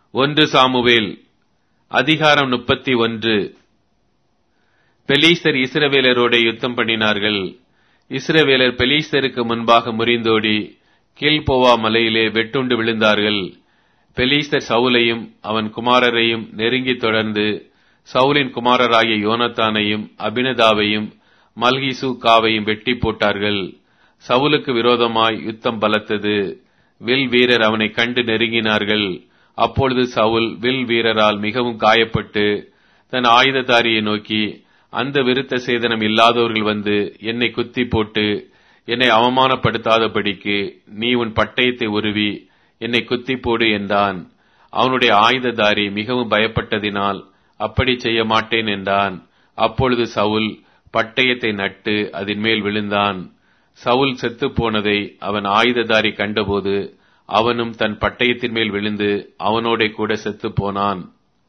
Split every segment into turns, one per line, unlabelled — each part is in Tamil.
ஒன்று சாமுவேல் அதிகாரம் முப்பத்தி ஒன்று பெலீஸ்தர் இஸ்ரவேலரோட யுத்தம் பண்ணினார்கள் இஸ்ரவேலர் பெலீஸ்தருக்கு முன்பாக முறிந்தோடி கீழ்போவா மலையிலே வெட்டுண்டு விழுந்தார்கள் பெலீஸ்தர் சவுலையும் அவன் குமாரரையும் நெருங்கி தொடர்ந்து சவுலின் குமாரராகிய யோனத்தானையும் அபினதாவையும் மல்கிசு காவையும் வெட்டி போட்டார்கள் சவுலுக்கு விரோதமாய் யுத்தம் பலத்தது வில் வீரர் அவனை கண்டு நெருங்கினார்கள் அப்பொழுது சவுல் வில் வீரரால் மிகவும் காயப்பட்டு தன் ஆயுததாரியை நோக்கி அந்த விருத்த சேதனம் இல்லாதவர்கள் வந்து என்னை குத்தி போட்டு என்னை அவமானப்படுத்தாதபடிக்கு நீ உன் பட்டயத்தை உருவி என்னை குத்தி போடு என்றான் அவனுடைய ஆயுததாரி மிகவும் பயப்பட்டதினால் அப்படி செய்ய மாட்டேன் என்றான் அப்பொழுது சவுல் பட்டயத்தை நட்டு அதன் மேல் விழுந்தான் சவுல் செத்து போனதை அவன் ஆயுததாரி கண்டபோது அவனும் தன் பட்டயத்தின் மேல் விழுந்து அவனோட கூட செத்து போனான்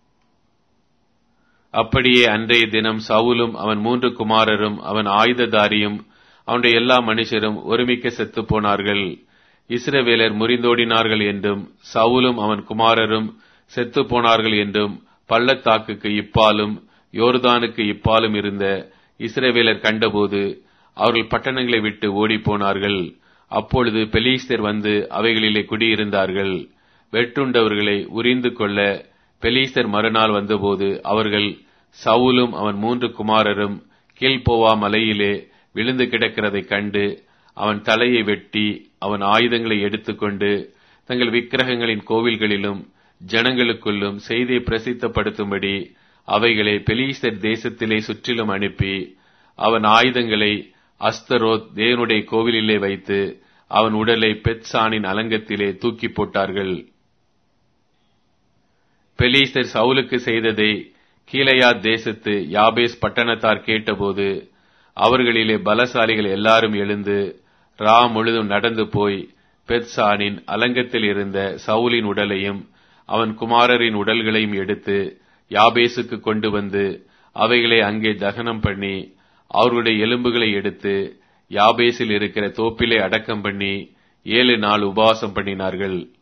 அப்படியே அன்றைய தினம் சவுலும் அவன் மூன்று குமாரரும் அவன் ஆயுததாரியும் அவனுடைய எல்லா மனுஷரும் ஒருமிக்க செத்து போனார்கள் இஸ்ரவேலர் முறிந்தோடினார்கள் என்றும் சவுலும் அவன் குமாரரும் செத்து போனார்கள் என்றும் பள்ளத்தாக்குக்கு இப்பாலும் யோர்தானுக்கு இப்பாலும் இருந்த இஸ்ரவேலர் கண்டபோது அவர்கள் பட்டணங்களை விட்டு ஓடிப்போனார்கள் அப்பொழுது பெலீஸ்தர் வந்து அவைகளிலே குடியிருந்தார்கள் வெட்டுண்டவர்களை உரிந்து கொள்ள பெலீஸ்தர் மறுநாள் வந்தபோது அவர்கள் சவுலும் அவன் மூன்று குமாரரும் கீழ்போவா மலையிலே விழுந்து கிடக்கிறதைக் கண்டு அவன் தலையை வெட்டி அவன் ஆயுதங்களை எடுத்துக்கொண்டு தங்கள் விக்கிரகங்களின் கோவில்களிலும் ஜனங்களுக்குள்ளும் செய்தியை பிரசித்தப்படுத்தும்படி அவைகளை பெலீஸ்தர் தேசத்திலே சுற்றிலும் அனுப்பி அவன் ஆயுதங்களை அஸ்தரோத் தேவனுடைய கோவிலிலே வைத்து அவன் உடலை பெட்சானின் அலங்கத்திலே தூக்கி போட்டார்கள் பெலீஸ்தர் சவுலுக்கு செய்ததை கீழையா தேசத்து யாபேஸ் பட்டணத்தார் கேட்டபோது அவர்களிலே பலசாலிகள் எல்லாரும் எழுந்து ரா முழுதும் நடந்து போய் பெட்சானின் அலங்கத்தில் இருந்த சவுலின் உடலையும் அவன் குமாரரின் உடல்களையும் எடுத்து யாபேசுக்கு கொண்டு வந்து அவைகளை அங்கே தகனம் பண்ணி அவர்களுடைய எலும்புகளை எடுத்து யாபேசில் இருக்கிற தோப்பிலே அடக்கம் பண்ணி ஏழு நாள் உபவாசம் பண்ணினார்கள்